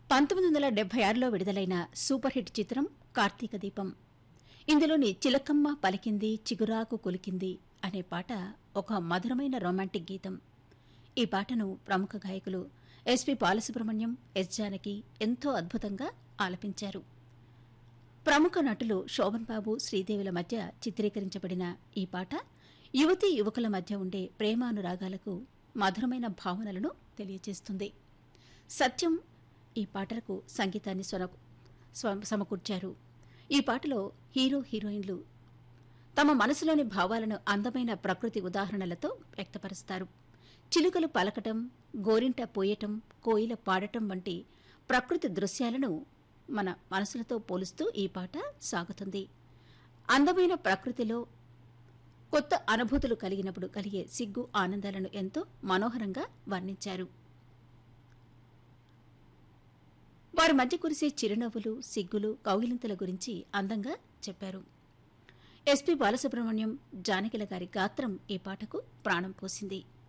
పంతొమ్మిది వందల డెబ్బై ఆరులో విడుదలైన సూపర్ హిట్ చిత్రం కార్తీక దీపం ఇందులోని చిలకమ్మ పలికింది చిగురాకు కొలికింది అనే పాట ఒక మధురమైన రొమాంటిక్ గీతం ఈ పాటను ప్రముఖ గాయకులు ఎస్పి బాలసుబ్రహ్మణ్యం ఎస్ జానకి ఎంతో అద్భుతంగా ఆలపించారు ప్రముఖ నటులు శోభన్ బాబు శ్రీదేవుల మధ్య చిత్రీకరించబడిన ఈ పాట యువతీ యువకుల మధ్య ఉండే ప్రేమానురాగాలకు మధురమైన భావనలను తెలియజేస్తుంది సత్యం ఈ పాటలకు సంగీతాన్ని స్వర స్వ- సమకూర్చారు ఈ పాటలో హీరో హీరోయిన్లు తమ మనసులోని భావాలను అందమైన ప్రకృతి ఉదాహరణలతో వ్యక్తపరుస్తారు చిలుకలు పలకటం గోరింట పోయటం కోయిల పాడటం వంటి ప్రకృతి దృశ్యాలను మన మనసులతో పోలుస్తూ ఈ పాట సాగుతుంది అందమైన ప్రకృతిలో కొత్త అనుభూతులు కలిగినప్పుడు కలిగే సిగ్గు ఆనందాలను ఎంతో మనోహరంగా వర్ణించారు వారి మధ్య కురిసే చిరునవ్వులు సిగ్గులు కౌగిలింతల గురించి అందంగా చెప్పారు ఎస్పి బాలసుబ్రహ్మణ్యం జానకిల గారి గాత్రం ఈ పాటకు ప్రాణం పోసింది